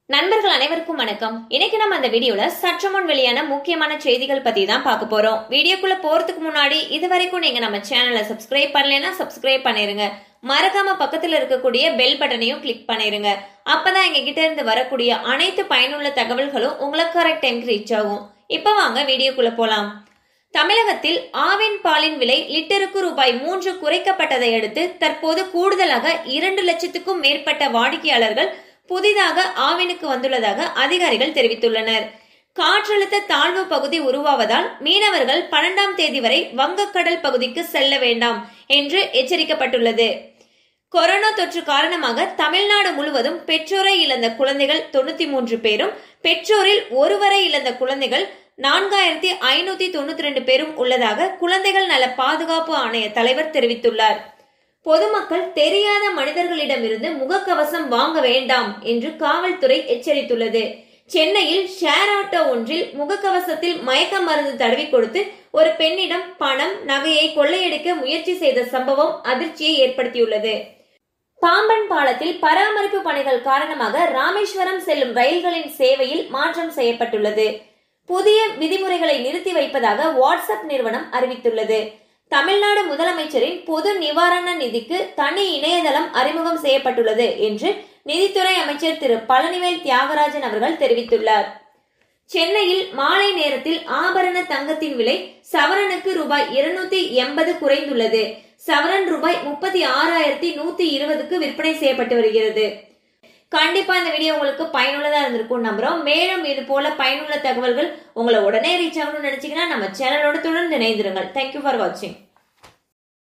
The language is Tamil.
நண்பர்கள் அனைவருக்கும் வணக்கம் இன்னைக்கு நம்ம அந்த வீடியோல சற்று முன் வெளியான முக்கியமான செய்திகள் பத்தி தான் பார்க்க போறோம் வீடியோக்குள்ள போறதுக்கு முன்னாடி இது வரைக்கும் நீங்க நம்ம சேனலை சப்ஸ்கிரைப் பண்ணலைன்னா சப்ஸ்கிரைப் பண்ணிருங்க மறக்காம பக்கத்துல இருக்கக்கூடிய பெல் பட்டனையும் கிளிக் பண்ணிருங்க அப்பதான் எங்க கிட்ட இருந்து வரக்கூடிய அனைத்து பயனுள்ள தகவல்களும் உங்களுக்கு கரெக்ட் டைம்க்கு ரீச் ஆகும் இப்ப வாங்க வீடியோக்குள்ள போலாம் தமிழகத்தில் ஆவின் பாலின் விலை லிட்டருக்கு ரூபாய் மூன்று குறைக்கப்பட்டதை அடுத்து தற்போது கூடுதலாக இரண்டு லட்சத்துக்கும் மேற்பட்ட வாடிக்கையாளர்கள் புதிதாக ஆவினுக்கு வந்துள்ளதாக அதிகாரிகள் தெரிவித்துள்ளனர் காற்றழுத்த தாழ்வு பகுதி உருவாவதால் மீனவர்கள் பன்னெண்டாம் தேதி வரை வங்கக்கடல் பகுதிக்கு செல்ல வேண்டாம் என்று எச்சரிக்கப்பட்டுள்ளது கொரோனா தொற்று காரணமாக தமிழ்நாடு முழுவதும் பெற்றோரை இழந்த குழந்தைகள் தொண்ணூத்தி மூன்று பேரும் பெற்றோரில் ஒருவரை இழந்த குழந்தைகள் நான்காயிரத்தி ஐநூத்தி தொண்ணூத்தி ரெண்டு பேரும் உள்ளதாக குழந்தைகள் நல பாதுகாப்பு ஆணைய தலைவர் தெரிவித்துள்ளார் பொதுமக்கள் தெரியாத மனிதர்களிடமிருந்து முகக்கவசம் வாங்க வேண்டாம் என்று காவல்துறை எச்சரித்துள்ளது சென்னையில் ஷேர் ஆட்டோ ஒன்றில் முகக்கவசத்தில் மயக்க மருந்து தடவி கொடுத்து ஒரு பெண்ணிடம் பணம் நகையை கொள்ளையடிக்க முயற்சி செய்த சம்பவம் அதிர்ச்சியை ஏற்படுத்தியுள்ளது பாம்பன் பாலத்தில் பராமரிப்பு பணிகள் காரணமாக ராமேஸ்வரம் செல்லும் ரயில்களின் சேவையில் மாற்றம் செய்யப்பட்டுள்ளது புதிய விதிமுறைகளை நிறுத்தி வைப்பதாக வாட்ஸ்அப் நிறுவனம் அறிவித்துள்ளது தமிழ்நாடு முதலமைச்சரின் பொது நிவாரண நிதிக்கு தனி இணையதளம் அறிமுகம் செய்யப்பட்டுள்ளது என்று நிதித்துறை அமைச்சர் திரு பழனிவேல் தியாகராஜன் அவர்கள் தெரிவித்துள்ளார் சென்னையில் மாலை நேரத்தில் ஆபரண தங்கத்தின் விலை சவரனுக்கு ரூபாய் இருநூத்தி எண்பது குறைந்துள்ளது சவரன் ரூபாய் முப்பத்தி ஆறாயிரத்தி நூத்தி இருபதுக்கு விற்பனை செய்யப்பட்டு வருகிறது கண்டிப்பா இந்த வீடியோ உங்களுக்கு பயனுள்ளதா இருந்திருக்கும் நம்புறோம் மேலும் இது போல பயனுள்ள தகவல்கள் உங்களை உடனே ரீச் ஆகணும்னு நினைச்சீங்கன்னா நம்ம சேனலோட தொடர்ந்து இணைந்திருங்கள் தேங்க்யூ ஃபார் வாட்சிங்